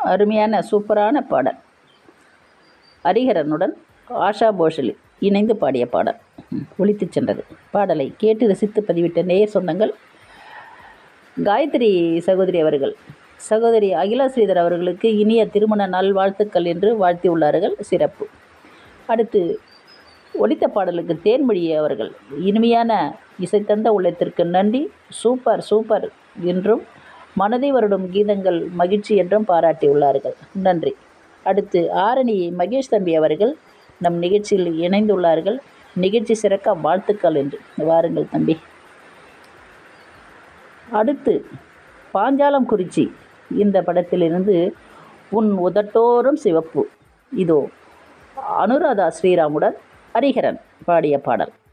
அருமையான சூப்பரான பாடல் ஹரிஹரனுடன் ஆஷா போஷலி இணைந்து பாடிய பாடல் ஒலித்து சென்றது பாடலை கேட்டு ரசித்து பதிவிட்ட நேய சொந்தங்கள் காயத்ரி சகோதரி அவர்கள் சகோதரி அகிலா ஸ்ரீதர் அவர்களுக்கு இனிய திருமண நாள் வாழ்த்துக்கள் என்று வாழ்த்தியுள்ளார்கள் சிறப்பு அடுத்து ஒலித்த பாடலுக்கு தேன்மொழி அவர்கள் இனிமையான இசைத்தந்த உள்ளத்திற்கு நன்றி சூப்பர் சூப்பர் என்றும் மனதை வருடும் கீதங்கள் மகிழ்ச்சி என்றும் பாராட்டியுள்ளார்கள் நன்றி அடுத்து ஆரணி மகேஷ் தம்பி அவர்கள் நம் நிகழ்ச்சியில் இணைந்துள்ளார்கள் நிகழ்ச்சி சிறக்க வாழ்த்துக்கள் என்று வாருங்கள் தம்பி அடுத்து பாஞ்சாலம் குறிச்சி இந்த படத்திலிருந்து உன் உதட்டோறும் சிவப்பு இதோ அனுராதா ஸ்ரீராமுடன் ஹரிஹரன் பாடிய பாடல்